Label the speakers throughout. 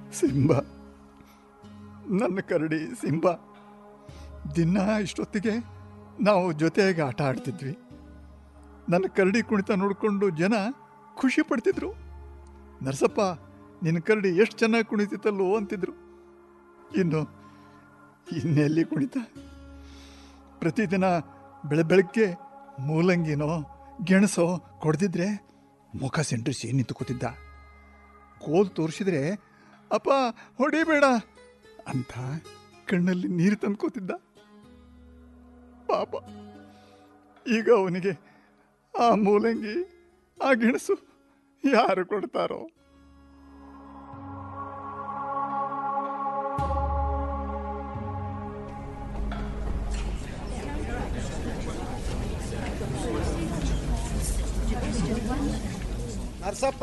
Speaker 1: ಸಿಂಬ ನನ್ನ ಕರಡಿ ಸಿಂಬ ದಿನ ಇಷ್ಟೊತ್ತಿಗೆ ನಾವು ಜೊತೆಯಾಗಿ ಆಟ ಆಡ್ತಿದ್ವಿ ನನ್ನ ಕರಡಿ ಕುಣಿತ ನೋಡಿಕೊಂಡು ಜನ ಖುಷಿ ಪಡ್ತಿದ್ರು ನರಸಪ್ಪ ನಿನ್ನ ಕರಡಿ ಎಷ್ಟು ಚೆನ್ನಾಗಿ ಕುಣಿತಿತ್ತಲ್ಲೋ ಅಂತಿದ್ರು ಇನ್ನು ಇನ್ನೆಲ್ಲಿ ಕುಣಿತ ಪ್ರತಿದಿನ ಬೆಳ ಬೆಳಗ್ಗೆ ಮೂಲಂಗಿನೋ ಗೆಣಸೋ ಕೊಡ್ದಿದ್ರೆ ಮುಖ ಸೆಂಟ್ರಿಸಿ ನಿಂತು ಕೂತಿದ್ದ ಕೋಲ್ ತೋರಿಸಿದ್ರೆ ಅಪ್ಪ ಹೊಡಿಬೇಡ ಅಂತ ಕಣ್ಣಲ್ಲಿ ನೀರು ತಂದ್ಕೋತಿದ್ದ ಪಾಪ ಈಗ ಅವನಿಗೆ ಆ ಮೂಲಂಗಿ ಆ ಗೆಣಸು ಯಾರು ಕೊಡ್ತಾರೋ
Speaker 2: ನರ್ಸಪ್ಪ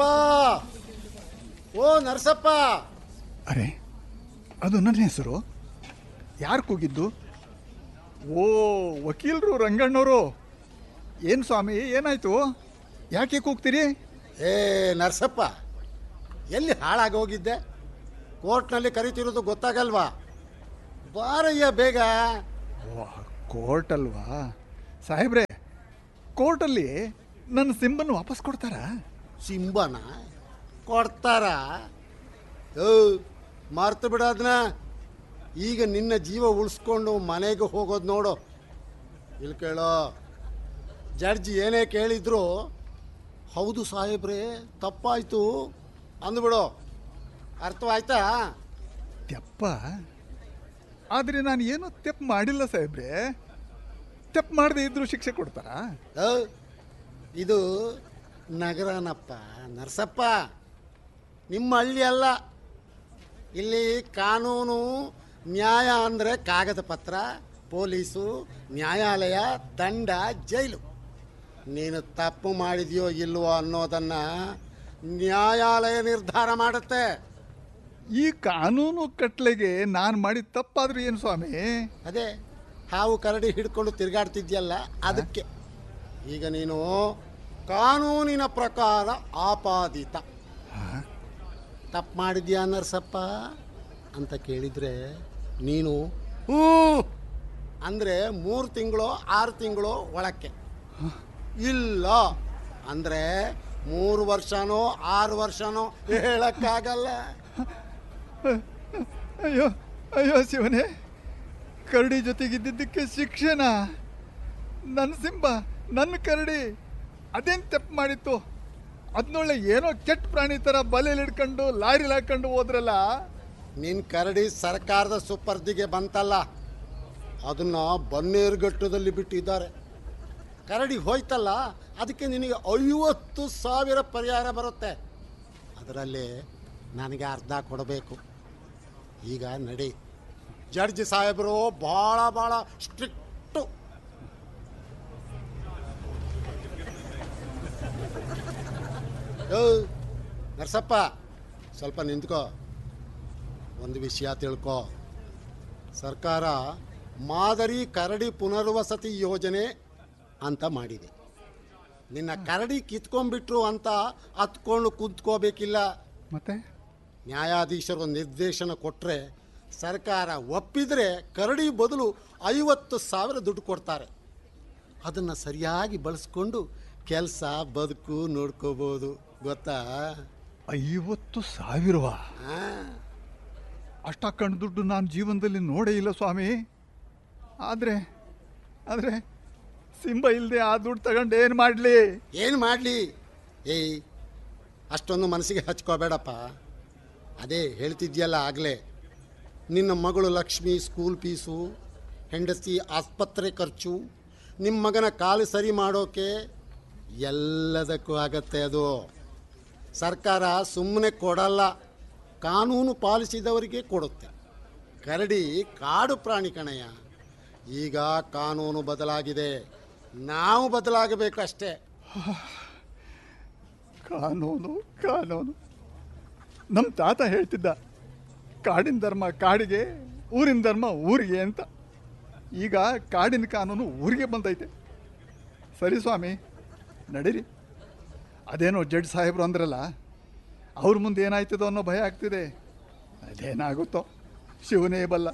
Speaker 2: ಓ ನರ್ಸಪ್ಪ
Speaker 1: ಅರೆ ಅದು ನನ್ನ ಹೆಸರು ಯಾರು ಕೂಗಿದ್ದು ಓ ವಕೀಲರು ರಂಗಣ್ಣವರು ಏನು ಸ್ವಾಮಿ ಏನಾಯ್ತು ಯಾಕೆ ಕೂಗ್ತೀರಿ
Speaker 2: ಏ ನರ್ಸಪ್ಪ ಎಲ್ಲಿ ಹಾಳಾಗೋಗಿದ್ದೆ ಕೋರ್ಟ್ನಲ್ಲಿ ಕರಿತಿರೋದು ಗೊತ್ತಾಗಲ್ವಾ ಬಾರಯ್ಯ ಬೇಗ
Speaker 1: ಓ ಕೋರ್ಟ್ ಅಲ್ವಾ ಸಾಹೇಬ್ರೆ ಕೋರ್ಟಲ್ಲಿ ನನ್ನ ಸಿಂಬನ್ನು ವಾಪಸ್ ಕೊಡ್ತಾರಾ
Speaker 2: ಸಿಂಬನ ಕೊಡ್ತಾರ ಓ ಮರ್ತು ಬಿಡೋದ್ನ ಈಗ ನಿನ್ನ ಜೀವ ಉಳಿಸ್ಕೊಂಡು ಮನೆಗೆ ಹೋಗೋದು ನೋಡು ಇಲ್ಲಿ ಕೇಳೋ ಜಡ್ಜ್ ಏನೇ ಕೇಳಿದ್ರು ಹೌದು ಸಾಹೇಬ್ರೆ ತಪ್ಪಾಯ್ತು ಅಂದ್ಬಿಡು ಅರ್ಥವಾಯ್ತಾ
Speaker 1: ತೆಪ್ಪ ಆದರೆ ನಾನು ಏನೂ ತೆಪ್ಪು ಮಾಡಿಲ್ಲ ಸಾಹೇಬ್ರೆ ತೆಪ್ಪು ಮಾಡದೇ ಇದ್ರೂ ಶಿಕ್ಷೆ ಕೊಡ್ತಾರಾ
Speaker 2: ಓ, ಇದು ನಗರನಪ್ಪ ನರಸಪ್ಪ ನಿಮ್ಮ ಹಳ್ಳಿ ಅಲ್ಲ ಇಲ್ಲಿ ಕಾನೂನು ನ್ಯಾಯ ಅಂದರೆ ಕಾಗದ ಪತ್ರ ಪೊಲೀಸು ನ್ಯಾಯಾಲಯ ದಂಡ ಜೈಲು ನೀನು ತಪ್ಪು ಮಾಡಿದೆಯೋ ಇಲ್ವೋ ಅನ್ನೋದನ್ನು ನ್ಯಾಯಾಲಯ ನಿರ್ಧಾರ ಮಾಡುತ್ತೆ
Speaker 1: ಈ ಕಾನೂನು ಕಟ್ಲೆಗೆ ನಾನು ಮಾಡಿದ ತಪ್ಪಾದ್ರೂ ಏನು ಸ್ವಾಮಿ
Speaker 2: ಅದೇ ಹಾವು ಕರಡಿ ಹಿಡ್ಕೊಂಡು ತಿರುಗಾಡ್ತಿದ್ಯಲ್ಲ ಅದಕ್ಕೆ ಈಗ ನೀನು ಕಾನೂನಿನ ಪ್ರಕಾರ ಆಪಾದಿತ ತಪ್ಪು ಮಾಡಿದ್ಯಾ ನರ್ಸಪ್ಪ ಅಂತ ಕೇಳಿದರೆ ನೀನು ಹ್ಞೂ ಅಂದರೆ ಮೂರು ತಿಂಗಳು ಆರು ತಿಂಗಳು ಒಳಕ್ಕೆ ಇಲ್ಲ ಅಂದರೆ ಮೂರು ವರ್ಷನೋ ಆರು ವರ್ಷನೋ ಹೇಳಕ್ಕಾಗಲ್ಲ
Speaker 1: ಅಯ್ಯೋ ಅಯ್ಯೋ ಶಿವನೇ ಕರಡಿ ಜೊತೆಗಿದ್ದಿದ್ದಕ್ಕೆ ಶಿಕ್ಷೆನಾ ನನ್ನ ಸಿಂಬ ನನ್ನ ಕರಡಿ ಅದೇನು ತಪ್ಪು ಮಾಡಿತ್ತು ಅದನ್ನೊಳ್ಳೆ ಏನೋ ಕೆಟ್ಟ ಪ್ರಾಣಿ ಥರ ಬಲೆಯಲ್ಲಿ ಹಿಡ್ಕೊಂಡು ಲಾರಿಲಿ ಹಾಕೊಂಡು ಹೋದ್ರಲ್ಲ
Speaker 2: ನಿನ್ನ ಕರಡಿ ಸರ್ಕಾರದ ಸುಪರ್ದಿಗೆ ಬಂತಲ್ಲ ಅದನ್ನು ಬನ್ನೇರುಘಟ್ಟದಲ್ಲಿ ಬಿಟ್ಟಿದ್ದಾರೆ ಕರಡಿ ಹೋಯ್ತಲ್ಲ ಅದಕ್ಕೆ ನಿನಗೆ ಐವತ್ತು ಸಾವಿರ ಪರಿಹಾರ ಬರುತ್ತೆ ಅದರಲ್ಲಿ ನನಗೆ ಅರ್ಧ ಕೊಡಬೇಕು ಈಗ ನಡಿ ಜಡ್ಜ್ ಸಾಹೇಬರು ಭಾಳ ಭಾಳ ಸ್ಟ್ರಿಕ್ಟು ಯೋ ನರ್ಸಪ್ಪ ಸ್ವಲ್ಪ ನಿಂತ್ಕೋ ಒಂದು ವಿಷಯ ತಿಳ್ಕೊ ಸರ್ಕಾರ ಮಾದರಿ ಕರಡಿ ಪುನರ್ವಸತಿ ಯೋಜನೆ ಅಂತ ಮಾಡಿದೆ ನಿನ್ನ ಕರಡಿ ಕಿತ್ಕೊಂಡ್ಬಿಟ್ರು ಅಂತ ಹತ್ಕೊಂಡು ಕುಂತ್ಕೋಬೇಕಿಲ್ಲ
Speaker 1: ಮತ್ತೆ
Speaker 2: ನ್ಯಾಯಾಧೀಶರು ನಿರ್ದೇಶನ ಕೊಟ್ಟರೆ ಸರ್ಕಾರ ಒಪ್ಪಿದರೆ ಕರಡಿ ಬದಲು ಐವತ್ತು ಸಾವಿರ ದುಡ್ಡು ಕೊಡ್ತಾರೆ ಅದನ್ನು ಸರಿಯಾಗಿ ಬಳಸ್ಕೊಂಡು ಕೆಲಸ ಬದುಕು ನೋಡ್ಕೋಬೋದು ಗೊತ್ತಾ
Speaker 1: ಐವತ್ತು ಸಾವಿರವಾ
Speaker 2: ಆ?
Speaker 1: ಅಷ್ಟಾಕಂಡು ದುಡ್ಡು ನಾನು ಜೀವನದಲ್ಲಿ ನೋಡೇ ಇಲ್ಲ ಸ್ವಾಮಿ ಆದರೆ ಆದರೆ ಸಿಂಬ ಇಲ್ಲದೆ ಆ ದುಡ್ಡು ತಗೊಂಡು ಏನು ಮಾಡಲಿ
Speaker 2: ಏನು ಮಾಡಲಿ ಏಯ್ ಅಷ್ಟೊಂದು ಮನಸ್ಸಿಗೆ ಹಚ್ಕೋಬೇಡಪ್ಪ ಅದೇ ಹೇಳ್ತಿದ್ಯಲ್ಲ ಆಗಲೇ ನಿನ್ನ ಮಗಳು ಲಕ್ಷ್ಮಿ ಸ್ಕೂಲ್ ಫೀಸು ಹೆಂಡತಿ ಆಸ್ಪತ್ರೆ ಖರ್ಚು ನಿಮ್ಮ ಮಗನ ಕಾಲು ಸರಿ ಮಾಡೋಕೆ ಎಲ್ಲದಕ್ಕೂ ಆಗತ್ತೆ ಅದು ಸರ್ಕಾರ ಸುಮ್ಮನೆ ಕೊಡಲ್ಲ ಕಾನೂನು ಪಾಲಿಸಿದವರಿಗೆ ಕೊಡುತ್ತೆ ಕರಡಿ ಕಾಡು ಪ್ರಾಣಿ ಕಣಯ್ಯ ಈಗ ಕಾನೂನು ಬದಲಾಗಿದೆ ನಾವು ಬದಲಾಗಬೇಕು ಅಷ್ಟೇ
Speaker 1: ಕಾನೂನು ಕಾನೂನು ನಮ್ಮ ತಾತ ಹೇಳ್ತಿದ್ದ ಕಾಡಿನ ಧರ್ಮ ಕಾಡಿಗೆ ಊರಿನ ಧರ್ಮ ಊರಿಗೆ ಅಂತ ಈಗ ಕಾಡಿನ ಕಾನೂನು ಊರಿಗೆ ಬಂದೈತೆ ಸರಿ ಸ್ವಾಮಿ ನಡೀರಿ ಅದೇನೋ ಜಡ್ಜ್ ಸಾಹೇಬ್ರು ಅಂದ್ರಲ್ಲ ಅವ್ರ ಮುಂದೆ ಏನಾಯ್ತದೋ ಅನ್ನೋ ಭಯ ಆಗ್ತಿದೆ ಅದೇನಾಗುತ್ತೋ ಶಿವನೇ ಬಲ್ಲ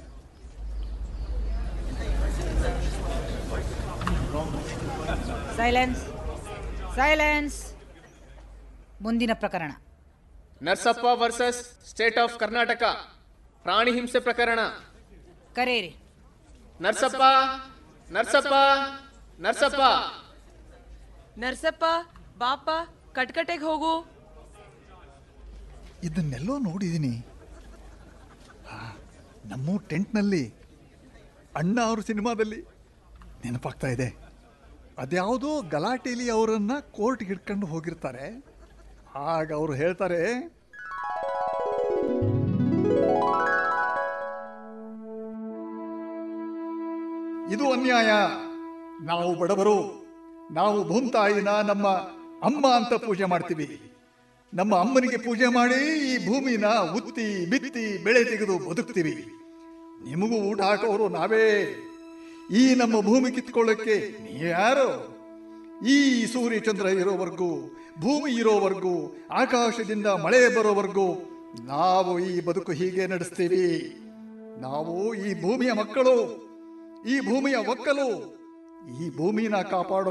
Speaker 3: ಸೈಲೆನ್ಸ್ ಸೈಲೆನ್ಸ್ ಮುಂದಿನ ಪ್ರಕರಣ
Speaker 4: Narsappa versus state of Karnataka ಪ್ರಾಣಿ ಹಿಂಸೆ ಪ್ರಕರಣ
Speaker 3: ಕರೆಯಿರಿ
Speaker 4: ನರ್ಸಪ್ಪ ನರ್ಸಪ್ಪ ನರ್ಸಪ್ಪ
Speaker 5: ನರ್ಸಪ್ಪ ಬಾಪ ಕಟ್ಕಟೆಗೆ ಹೋಗು
Speaker 1: ಇದನ್ನೆಲ್ಲೋ ನೋಡಿದ್ದೀನಿ ಹಾ, ನಮ್ಮ ಟೆಂಟ್ನಲ್ಲಿ ಅಣ್ಣ ಅವ್ರ ಸಿನಿಮಾದಲ್ಲಿ ನೆನಪಾಗ್ತಾ ಇದೆ ಅದ್ಯಾವುದೋ ಗಲಾಟೆಯಲ್ಲಿ ಅವರನ್ನ ಕೋರ್ಟ್ಗೆ ಹಿಡ್ಕೊಂಡು ಹೋಗಿರ್ತಾರೆ ಆಗ ಅವರು ಹೇಳ್ತಾರೆ ಇದು ಅನ್ಯಾಯ ನಾವು ಬಡವರು ನಾವು ಭೂಮ್ತಾಯಿನ ನಮ್ಮ ಅಮ್ಮ ಅಂತ ಪೂಜೆ ಮಾಡ್ತೀವಿ ನಮ್ಮ ಅಮ್ಮನಿಗೆ ಪೂಜೆ ಮಾಡಿ ಈ ಭೂಮಿನ ಉತ್ತಿ ಬಿತ್ತಿ ಬೆಳೆ ತೆಗೆದು ಬದುಕ್ತೀವಿ ನಿಮಗೂ ಊಟ ಹಾಕೋರು ನಾವೇ ಈ ನಮ್ಮ ಭೂಮಿ ಕಿತ್ಕೊಳ್ಳೋಕ್ಕೆ ನೀವ್ಯಾರು ಈ ಸೂರ್ಯ ಚಂದ್ರ ಇರೋವರೆಗೂ ಭೂಮಿ ಇರೋವರೆಗೂ ಆಕಾಶದಿಂದ ಮಳೆ ಬರೋವರೆಗೂ ನಾವು ಈ ಬದುಕು ಹೀಗೆ ನಡೆಸ್ತೀವಿ ನಾವು ಈ ಭೂಮಿಯ ಮಕ್ಕಳು ಈ ಭೂಮಿಯ ಒಕ್ಕಲು ಈ ಭೂಮಿನ ಕಾಪಾಡೋ